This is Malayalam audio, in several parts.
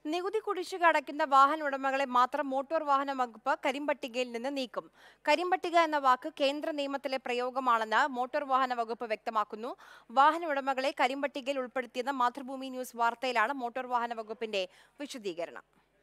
നികുതി കുടിശ്ശിക അടയ്ക്കുന്ന വാഹന ഉടമകളെ മാത്രം മോട്ടോർ വാഹന വകുപ്പ് കരിമ്പട്ടികയിൽ നിന്ന് നീക്കും കരിമ്പട്ടിക എന്ന വാക്ക് കേന്ദ്ര നിയമത്തിലെ പ്രയോഗമാണെന്ന് മോട്ടോർ വാഹന വകുപ്പ് വ്യക്തമാക്കുന്നു വാഹന ഉടമകളെ കരിമ്പട്ടികയിൽ ഉൾപ്പെടുത്തിയെന്ന മാതൃഭൂമി ന്യൂസ് വാർത്തയിലാണ് മോട്ടോർ വാഹന വകുപ്പിന്റെ വിശദീകരണം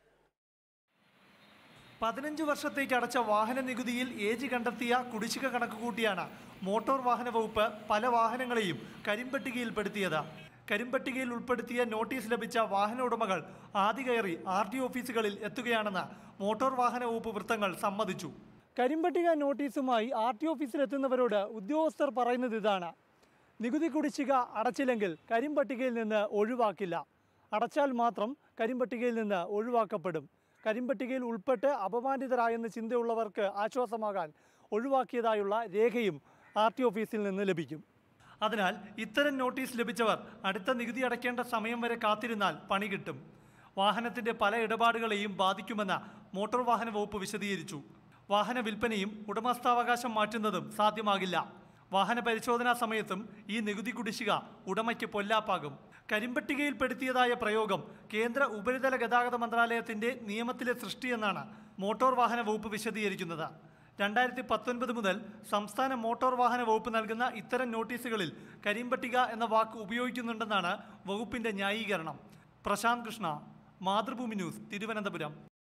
പതിനഞ്ച് വർഷത്തേക്ക് അടച്ച വാഹന നികുതിയിൽ ഏജ് കണ്ടെത്തിയ കുടിശ്ശിക കണക്കുകൂട്ടിയാണ് മോട്ടോർ വാഹന വകുപ്പ് പല വാഹനങ്ങളെയും കരിമ്പട്ടികയിൽപ്പെടുത്തിയത് കരിമ്പട്ടികയിൽ ഉൾപ്പെടുത്തിയ നോട്ടീസ് ലഭിച്ച വാഹന ഉടമകൾ ആദ്യ കയറി ആർ ടി ഓഫീസുകളിൽ എത്തുകയാണെന്ന് മോട്ടോർ വാഹന വകുപ്പ് വൃത്തങ്ങൾ സമ്മതിച്ചു കരിമ്പട്ടിക നോട്ടീസുമായി ആർ ടി ഓഫീസിൽ എത്തുന്നവരോട് ഉദ്യോഗസ്ഥർ പറയുന്നത് ഇതാണ് നികുതി കുടിശ്ശിക അടച്ചില്ലെങ്കിൽ കരിമ്പട്ടികയിൽ നിന്ന് ഒഴിവാക്കില്ല അടച്ചാൽ മാത്രം കരിമ്പട്ടികയിൽ നിന്ന് ഒഴിവാക്കപ്പെടും കരിമ്പട്ടികയിൽ ഉൾപ്പെട്ട് അപമാനിതരായെന്ന് ചിന്തയുള്ളവർക്ക് ആശ്വാസമാകാൻ ഒഴിവാക്കിയതായുള്ള രേഖയും ആർ ടി ഓഫീസിൽ നിന്ന് ലഭിക്കും അതിനാൽ ഇത്തരം നോട്ടീസ് ലഭിച്ചവർ അടുത്ത നികുതി അടയ്ക്കേണ്ട സമയം വരെ കാത്തിരുന്നാൽ പണി കിട്ടും വാഹനത്തിന്റെ പല ഇടപാടുകളെയും ബാധിക്കുമെന്ന് മോട്ടോർ വാഹന വകുപ്പ് വിശദീകരിച്ചു വാഹന വിൽപ്പനയും ഉടമസ്ഥാവകാശം മാറ്റുന്നതും സാധ്യമാകില്ല വാഹന പരിശോധനാ സമയത്തും ഈ നികുതി കുടിശ്ശിക ഉടമയ്ക്ക് പൊല്ലാപ്പാകും കരിമ്പട്ടികയിൽപ്പെടുത്തിയതായ പ്രയോഗം കേന്ദ്ര ഉപരിതല ഗതാഗത മന്ത്രാലയത്തിന്റെ നിയമത്തിലെ സൃഷ്ടിയെന്നാണ് മോട്ടോർ വാഹന വകുപ്പ് വിശദീകരിക്കുന്നത് രണ്ടായിരത്തി പത്തൊൻപത് മുതൽ സംസ്ഥാന മോട്ടോർ വാഹന വകുപ്പ് നൽകുന്ന ഇത്തരം നോട്ടീസുകളിൽ കരിമ്പട്ടിക എന്ന വാക്ക് ഉപയോഗിക്കുന്നുണ്ടെന്നാണ് വകുപ്പിന്റെ ന്യായീകരണം പ്രശാന്ത് കൃഷ്ണ മാതൃഭൂമി ന്യൂസ് തിരുവനന്തപുരം